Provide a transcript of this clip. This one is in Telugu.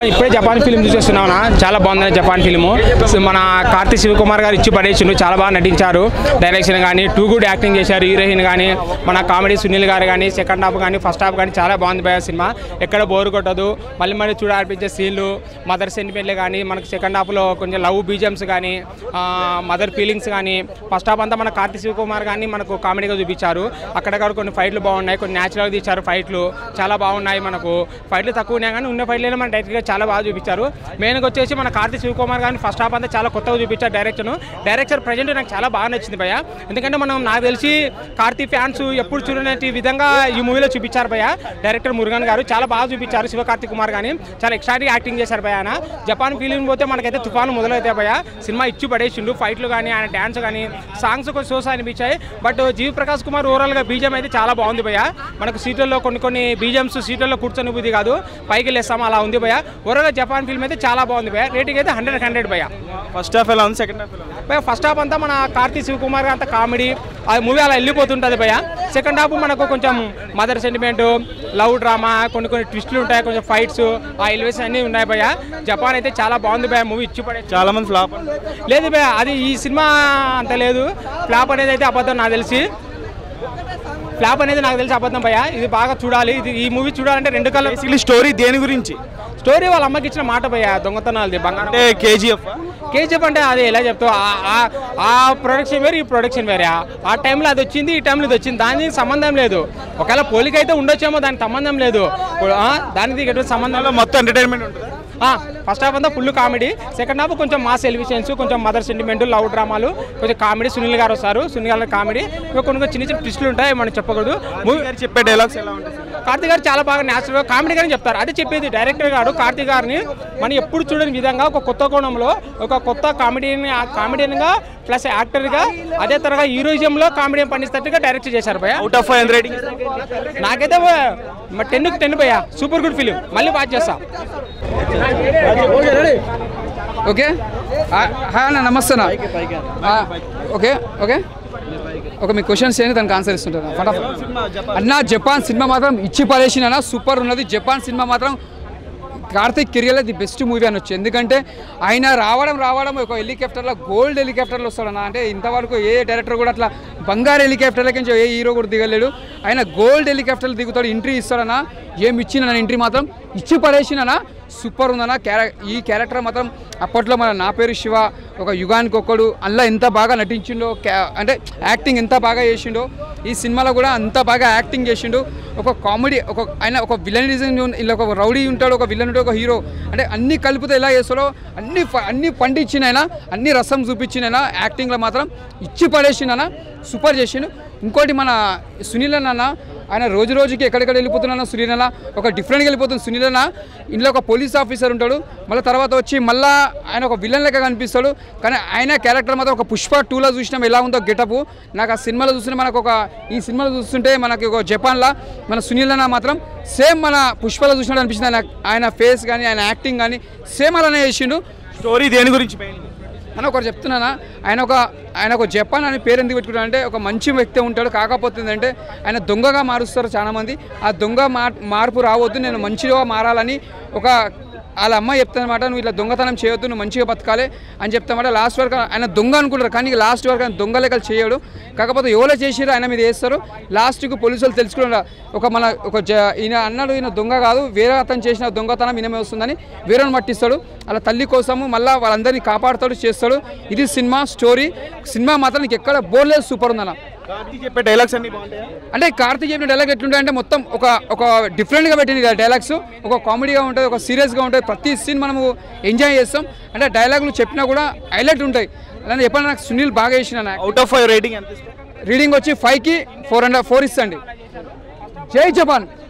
ఇప్పుడే జపాన్ ఫిలిం చూసేస్తున్నావునా చాలా బాగుంది జపాన్ ఫిలిము సో మన కార్తీ శివకుమార్ గారు ఇచ్చి పడేసిండు చాలా బాగా నటించారు డైరెక్షన్ కానీ టూ గుడ్ యాక్టింగ్ చేశారు హీరోయిన్ కానీ మన కామెడీ సునీల్ గారు కానీ సెకండ్ హాఫ్ కానీ ఫస్ట్ హాఫ్ కానీ చాలా బాగుంది భయ సినిమా ఎక్కడ బోర్ కొట్టదు మళ్ళీ మళ్ళీ చూడాలనిపించే సీన్లు మదర్ సెంటిమెంట్లు కానీ మనకి సెకండ్ హాఫ్లో కొంచెం లవ్ బీజమ్స్ కానీ మదర్ ఫీలింగ్స్ కానీ ఫస్ట్ హాఫ్ అంతా మన కార్తీ శివకుమార్ కానీ మనకు కామెడీగా చూపించారు అక్కడక్కడ కొన్ని ఫైట్లు బాగున్నాయి కొన్ని న్యాచురల్గా తీశారు ఫైట్లు చాలా బాగున్నాయి మనకు ఫైట్లు తక్కువ ఉన్నాయి కానీ ఉన్న ఫైట్లైనా మన డైరెక్ట్గా చాలా బాగా చూపించారు మెయిన్గా వచ్చేసి మన కార్తీ శివకుమార్ గారిని ఫస్ట్ హాఫ్ అంతా చాలా కొత్తగా చూపించారు డైరెక్షన్ డైరెక్టర్ ప్రజెంట్ నాకు చాలా బాగా నచ్చింది భయ ఎందుకంటే మనం నాకు తెలిసి కార్తీ ఫ్యాన్స్ ఎప్పుడు చూడనట్టి విధంగా ఈ మూవీలో చూపించారు భయ డైరెక్టర్ మురుగన్ గారు చాలా బాగా చూపించారు శివకార్తిక్ కుమార్ కానీ చాలా ఎక్స్ట్రాగా యాక్టింగ్ చేశారు భయ ఆయన జపాన్ ఫీలింగ్ పోతే మనకైతే తుఫాను మొదలవుతాయి భయ సినిమా ఇచ్చి పడేసిండు ఫైట్లు కానీ ఆయన డ్యాన్స్ కానీ సాంగ్స్ కొంచెం సోసా అనిపించాయి బట్ జీవి ప్రకాష్ కుమార్ ఓవరాల్గా బీజం అయితే చాలా బాగుంది భయ మనకు సీట్లలో కొన్ని కొన్ని బీజమ్స్ సీట్లలో కూర్చొని బుద్ధి కాదు పైకి లేస్తాం అలా ఉంది భయ ఓవరాల్గా జపాన్ ఫిల్మ్ అయితే చాలా బాగుంది భయ రేటింగ్ అయితే హండ్రెడ్ హండ్రెడ్ భయ ఫస్ట్ హాఫ్ ఎలా ఉంది సెకండ్ హాఫ్ ఎలా ఉంది భయ ఫస్ట్ హాఫ్ అంతా మన కార్తీ శివకుమార్ అంతా కామెడీ ఆ మూవీ అలా వెళ్ళిపోతుంటుంది భయ సెకండ్ హాఫ్ మనకు కొంచెం మదర్ సెంటిమెంట్ లవ్ డ్రామా కొన్ని కొన్ని ట్విస్టులు ఉంటాయి కొంచెం ఫైట్స్ ఆ ఎలివేషన్ అన్నీ ఉన్నాయి భయ జపాన్ అయితే చాలా బాగుంది భయ మూవీ ఇచ్చి పడే చాలా మంది ఫ్లాప్ లేదు భయ అది ఈ సినిమా అంత లేదు ఫ్లాప్ అనేది అయితే అబద్ధం నాకు తెలిసి ఫ్లాప్ అనేది నాకు తెలిసి అబద్ధం భయ ఇది బాగా చూడాలి ఇది ఈ మూవీ చూడాలంటే రెండు కలర్ బేసిక్లీ స్టోరీ దేని గురించి స్టోరీ వాళ్ళ అమ్మకి ఇచ్చిన మాట భయ దొంగతనాలది బంగారం అంటే కేజీఎఫ్ కేజీఎఫ్ అంటే అది ఎలా చెప్తావు ఆ- ఆ- ఆ ప్రొడక్షన్ వేరు ఈ ప్రొడక్షన్ వేరే ఆ- ఆ టైంలో అది వచ్చింది ఈ టైంలో ఇది వచ్చింది దానికి సంబంధం లేదు ఒకవేళ పోలిక అయితే ఉండొచ్చేమో దానికి సంబంధం లేదు ఆ, దానికి ఎటువంటి సంబంధం లేదు మొత్తం ఎంటర్టైన్మెంట్ ఉంటుంది ఫస్ట్ హాఫ్ అంతా ఫుల్ కామెడీ సెకండ్ హాఫ్ కొంచెం మాస్ ఎలివిషన్స్ కొంచెం మదర్ సెంటిమెంట్ లవ్ డ్రామాలు కొంచెం కామెడీ సునీల్ గారు వస్తారు సునీల్ గారు కామెడీ ఇంకా కొన్ని కొన్ని చిన్న చిన్న ట్విస్టులు ఉంటాయి మనం చెప్పకూడదు మూవీ గారు చెప్పే డైలాగ్స్ ఎలా ఉంటాయి కార్తీక్ గారు చాలా బాగా న్యాచురల్గా కామెడీ గారిని చెప్తారు అదే చెప్పేది డైరెక్టర్ గారు కార్తీక్ గారిని మనం ఎప్పుడు చూడని విధంగా ఒక కొత్త కోణంలో ఒక కొత్త కామెడీని కామెడియన్గా ప్లస్ యాక్టర్గా అదే తరగా హీరోయిజంలో కామెడీ పండిస్తట్టుగా డైరెక్ట్ చేశారు భయ అవుట్ ఆఫ్ ఫైవ్ ఎంత రేటింగ్ నాకైతే టెన్కి టెన్ భయ సూపర్ గుడ్ ఫిలిం మళ్ళీ వాచ్ చేస్తా ఓకే హాయ్ అన్న నమస్తే అన్న ఆ, ఓకే ఓకే ఓకే మీ క్వశ్చన్స్ ఏంటి దానికి ఆన్సర్ ఇస్తుంటాను ఫటాఫట్ అన్న జపాన్ సినిమా మాత్రం ఇచ్చి పడేసిన అన్న సూపర్ ఉన్నది జపాన్ సినిమా మాత్రం కార్తిక్ కెరియర్లో ది బెస్ట్ మూవీ అని వచ్చి ఎందుకంటే ఆయన రావడం రావడం ఒక హెలికాప్టర్లో గోల్డ్ హెలికాప్టర్లో వస్తాడన్న అంటే ఇంతవరకు ఏ డైరెక్టర్ కూడా అట్లా బంగారు హెలికాప్టర్లకి నుంచి ఏ హీరో కూడా దిగలేడు ఆయన గోల్డ్ హెలికాప్టర్లు దిగుతాడు ఎంట్రీ ఇస్తాడన్నా ఏం ఇచ్చిన ఎంట్రీ మాత్రం ఇచ్చి పడేసిననా సూపర్ ఉందన్న క్యారె ఈ క్యారెక్టర్ మాత్రం అప్పట్లో మన నా పేరు శివ ఒక యుగానికి ఒక్కడు అందులో ఎంత బాగా నటించిండో క్యా- అంటే యాక్టింగ్ ఎంత బాగా చేసిండో ఈ సినిమాలో కూడా అంత బాగా యాక్టింగ్ చేసిండు ఒక కామెడీ ఒక ఆయన ఒక విలనిజం ఇలా ఒక రౌడీ ఉంటాడు ఒక విలన్ ఉంటాడు ఒక హీరో అంటే అన్ని కలిపితే ఎలా చేస్తాడో అన్ని ఫ- అన్ని పండించిన ఆయన అన్ని రసం చూపించిన ఆయన యాక్టింగ్లో మాత్రం ఇచ్చి పడేసిండన సూపర్ చేసిండు ఇంకోటి మన సునీల్ అన్న ఆయన రోజు రోజుకి ఎక్కడెక్కడ వెళ్ళిపోతున్నా సునీల్ అన్న ఒక డిఫరెంట్గా వెళ్ళిపోతుంది సునీల్ అన్న ఇంట్లో ఒక పోలీస్ ఆఫీసర్ ఉంటాడు మళ్ళీ తర్వాత వచ్చి మళ్ళీ ఆయన ఒక విలన్ లెక్క కనిపిస్తాడు కానీ ఆయన క్యారెక్టర్ మాత్రం ఒక పుష్ప టూలో చూసినాం ఎలా ఉందో గెటప్ నాకు ఆ సినిమాలో చూస్తుంటే మనకు ఒక ఈ సినిమాలో చూస్తుంటే మనకి ఒక జపాన్లో మన సునీల్ అన్న మాత్రం సేమ్ మన పుష్పలో చూసినట్టు అనిపించింది ఆయన ఆయన ఫేస్ కానీ ఆయన యాక్టింగ్ కానీ సేమ్ అలానే చేసిండు స్టోరీ దేని గురించి మెయిన్ అని ఒకటి చెప్తున్నానా ఆయన ఒక ఆయన ఒక జపాన్ అని పేరు ఎందుకు పెట్టుకుంటాడు అంటే ఒక మంచి వ్యక్తి ఉంటాడు కాకపోతే ఏంటంటే ఆయన దొంగగా మారుస్తారు చాలామంది ఆ దొంగ మా మార్పు రావద్దు నేను మంచిగా మారాలని ఒక వాళ్ళ అమ్మ చెప్తానమాట నువ్వు ఇట్లా దొంగతనం చేయొద్దు నువ్వు మంచిగా బతకాలి అని చెప్తామాట లాస్ట్ వరకు ఆయన దొంగ అనుకుంటారు కానీ లాస్ట్ వరకు ఆయన దొంగ లెక్కలు చేయడు కాకపోతే ఎవరో చేసిరో ఆయన మీద వేస్తారు లాస్ట్కి పోలీసులు తెలుసుకున్న ఒక మన ఒక జ ఈయన అన్నాడు ఈయన దొంగ కాదు వేరే అతను చేసిన దొంగతనం ఈయనమే వస్తుందని వేరేని పట్టిస్తాడు అలా తల్లి కోసము మళ్ళీ వాళ్ళందరినీ కాపాడుతాడు చేస్తాడు ఇది సినిమా స్టోరీ సినిమా మాత్రం నీకు ఎక్కడ బోర్లేదు సూపర్ ఉందన్న కార్తీ చెప్పే డైలాగ్స్ అన్ని బాగుంటాయా అంటే కార్తీక్ చెప్పిన డైలాగ్ ఎట్లుంటాయి అంటే మొత్తం ఒక ఒక డిఫరెంట్గా పెట్టింది డైలాగ్స్ ఒక కామెడీగా ఉంటుంది ఒక సీరియస్గా ఉంటుంది ప్రతి సీన్ మనము ఎంజాయ్ చేస్తాం అంటే డైలాగులు చెప్పినా కూడా హైలైట్ ఉంటాయి అలానే ఎప్పుడైనా నాకు సునీల్ బాగా చేసిన అవుట్ ఆఫ్ ఫైవ్ రేటింగ్ ఎంత ఇస్తారు? రీడింగ్ వచ్చి ఫైవ్కి ఫోర్ అండ్ ఫోర్ ఇస్తండి జై జపాన్